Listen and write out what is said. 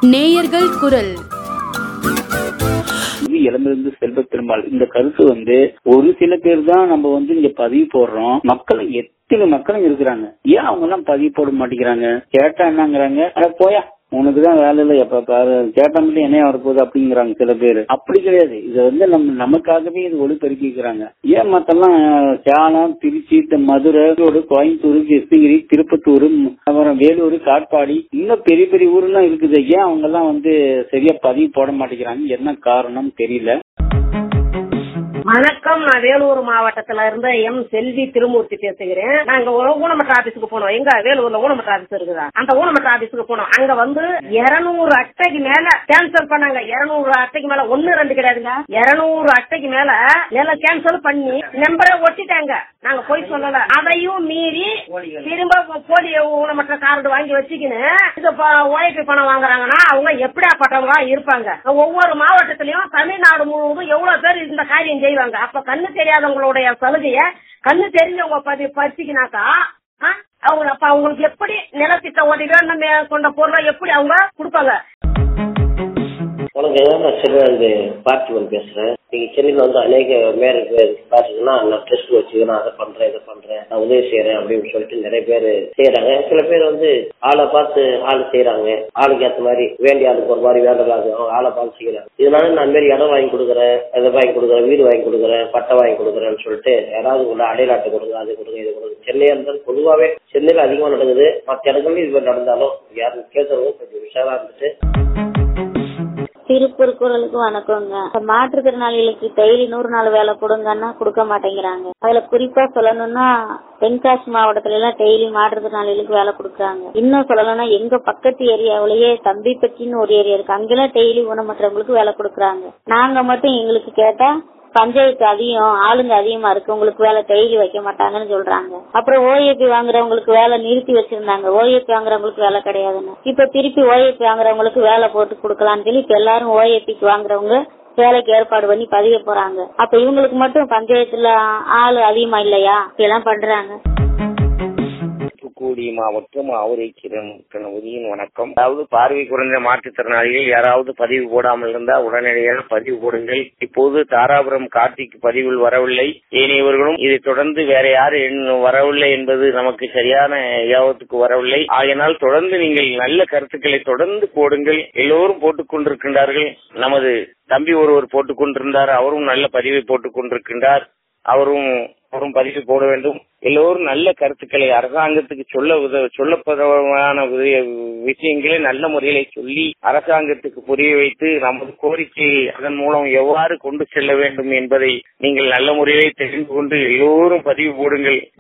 நேயர்கள் குரல் இது இளமிருந்து செல்வ பெருமாள் இந்த கருத்து வந்து ஒரு சில பேர் தான் நம்ம வந்து இங்க பதிவு போடுறோம் மக்கள் எத்தனை மக்களும் இருக்கிறாங்க ஏன் அவங்க எல்லாம் பதிவு போட மாட்டேங்கிறாங்க கேட்டா என்னங்கிறாங்க அட போயா உனக்கு தான் வேலை இல்லை எப்ப பாரு கேட்டா மட்டும் என்ன வரப்போகுது அப்படிங்கிறாங்க சில பேர் அப்படி கிடையாது இது வந்து நம்ம நமக்காகவே இது ஒளிபெருக்கிக்கிறாங்க ஏன் மத்தெல்லாம் சேலம் திருச்சி த- மதுரை ஈரோடு, கோயம்புத்தூர் கிருஷ்ணகிரி திருப்பத்தூர் ம், அப்புறம் வேலூர் காட்பாடி இன்னும் பெரிய பெரிய ஊர்லாம் இருக்குது ஏன் அவங்க எல்லாம் வந்து சரியா பதிவு போட மாட்டேங்கிறாங்க என்ன காரணம் தெரியல வணக்கம் நான் வேலூர் மாவட்டத்துல இருந்து எம் செல்வி திருமூர்த்தி பேசுகிறேன் நாங்க ஒரு ஊனமற்ற ஆபீஸுக்கு போனோம் எங்க வேலூர்ல ஊனமற்ற ஆபீஸ் இருக்குதா அந்த ஊனமற்ற ஆபீஸுக்கு போனோம் அங்க வந்து இருநூறு அட்டைக்கு மேல கேன்சல் பண்ணாங்க இருநூறு அட்டைக்கு மேல ஒண்ணு ரெண்டு கிடையாதுங்க இருநூறு அட்டைக்கு மேல எல்லாம் கேன்சல் பண்ணி நம்பரை ஒட்டிட்டாங்க நாங்க போய் சொல்லல அதையும் மீறி திரும்ப போலி ஊனமற்ற கார்டு வாங்கி வச்சுக்கின்னு இது ஓய்பி பணம் வாங்குறாங்கன்னா அவங்க எப்படியாப்பட்டவங்களா இருப்பாங்க ஒவ்வொரு மாவட்டத்திலயும் தமிழ்நாடு முழுவதும் எவ்வளவு பேர் இந்த காரியம் செய்வாங்க அப்ப கண்ணு தெரியாதவங்களுடைய சலுகைய கண்ணு தெரிஞ்சவங்க பதி பறிச்சிக்கினாக்கா ஆ, அவங்க அப்ப அவங்களுக்கு எப்படி நிலத்திட்ட உதவியோ கொண்ட பொருளை எப்படி அவங்க கொடுப்பாங்க வணக்கங்க நான் செல்வராஜ் பார்த்திபன் பேசுறேன் நீங்க சென்னையில வந்து அநேக மேல பேர் பாத்தீங்கன்னா நான் டெஸ்ட் வச்சுக்கிறேன் அதை பண்றேன் இதை பண்றேன் நான் உதவி செய்யறேன் அப்படின்னு சொல்லிட்டு நிறைய பேர் செய்யறாங்க சில பேர் வந்து ஆளை பார்த்து ஆள் செய்யறாங்க ஆளுக்கு ஏத்த மாதிரி வேண்டிய ஆளுக்கு ஒரு மாதிரி வேண்டலாக ஆளை பார்த்து செய்யறாங்க இதனால நான் இந்த மாதிரி இடம் வாங்கி கொடுக்குறேன் இதை வாங்கி கொடுக்குறேன் வீடு வாங்கி கொடுக்குறேன் பட்டை வாங்கி கொடுக்குறேன்னு சொல்லிட்டு யாராவது உங்களை அடையாள அட்டை கொடுங்க அது கொடுங்க இது கொடுங்க சென்னையா இருந்தாலும் பொதுவாகவே சென்னையில அதிகமா நடக்குது மற்ற இடங்கள்லயும் இது மாதிரி நடந்தாலும் யாரும் கேட்கறவங்க கொஞ்சம் உஷாரா இருந்துட்டு திருப்பூர் குரலுக்கு வணக்கங்க இப்ப மாற்றுத்திறனாளிகளுக்கு டெய்லி நூறு நாள் வேலை கொடுங்கன்னா கொடுக்க மாட்டேங்கிறாங்க அதுல குறிப்பா சொல்லணும்னா தென்காசி மாவட்டத்துல எல்லாம் டெய்லி மாற்றுத்திறனாளிகளுக்கு வேலை கொடுக்குறாங்க இன்னும் சொல்லணும்னா எங்க பக்கத்து ஏரியாவிலேயே தம்பிப்பட்டின்னு ஒரு ஏரியா இருக்கு அங்கெல்லாம் டெய்லி ஊனமற்றவங்களுக்கு வேலை கொடுக்குறாங்க நாங்க மட்டும் எங்களுக்கு கேட்டா பஞ்சாயத்து அதிகம் ஆளுங்க அதிகமா இருக்கு உங்களுக்கு வேலை டெய்லி வைக்க மாட்டாங்கன்னு சொல்றாங்க அப்புறம் ஓஏபி வாங்குறவங்களுக்கு வேலை நிறுத்தி வச்சிருந்தாங்க ஓஏபி வாங்குறவங்களுக்கு வேலை கிடையாதுன்னு இப்ப திருப்பி ஓஏபி வாங்குறவங்களுக்கு வேலை போட்டு கொடுக்கலாம்னு சொல்லி இப்ப எல்லாரும் ஓஏபிக்கு வாங்குறவங்க வேலைக்கு ஏற்பாடு பண்ணி பதிய போறாங்க அப்ப இவங்களுக்கு மட்டும் பஞ்சாயத்துல ஆளு அதிகமா இல்லையா இப்படி பண்றாங்க தூத்துக்குடி மாவட்டம் ஆவரை கிரண் கணபதியின் வணக்கம் அதாவது பார்வை குறைந்த மாற்றுத்திறனாளிகள் யாராவது பதிவு போடாமல் இருந்தால் உடனடியாக பதிவு போடுங்கள் இப்போது தாராபுரம் கார்த்திக் பதிவில் வரவில்லை ஏனையவர்களும் இதை தொடர்ந்து வேற யாரு எண்- வரவில்லை என்பது நமக்கு சரியான யாபத்துக்கு வரவில்லை ஆகையினால் தொடர்ந்து நீங்கள் நல்ல கருத்துக்களை தொடர்ந்து போடுங்கள் எல்லோரும் போட்டுக் கொண்டிருக்கின்றார்கள் நமது தம்பி ஒருவர் போட்டுக் கொண்டிருந்தார் அவரும் நல்ல பதிவை போட்டுக் கொண்டிருக்கின்றார் அவரும் அவரும் பதிவு போட வேண்டும் எல்லோரும் நல்ல கருத்துக்களை அரசாங்கத்துக்கு சொல்ல உத சொல்லப்பதமான வி- விஷயங்களை நல்ல முறையில சொல்லி அரசாங்கத்துக்கு புரிய வைத்து நமது கோரிக்கையை அதன் மூலம் எவ்வாறு கொண்டு செல்ல வேண்டும் என்பதை நீங்கள் நல்ல முறையிலே தெரிந்து கொண்டு எல்லோரும் பதிவு போடுங்கள்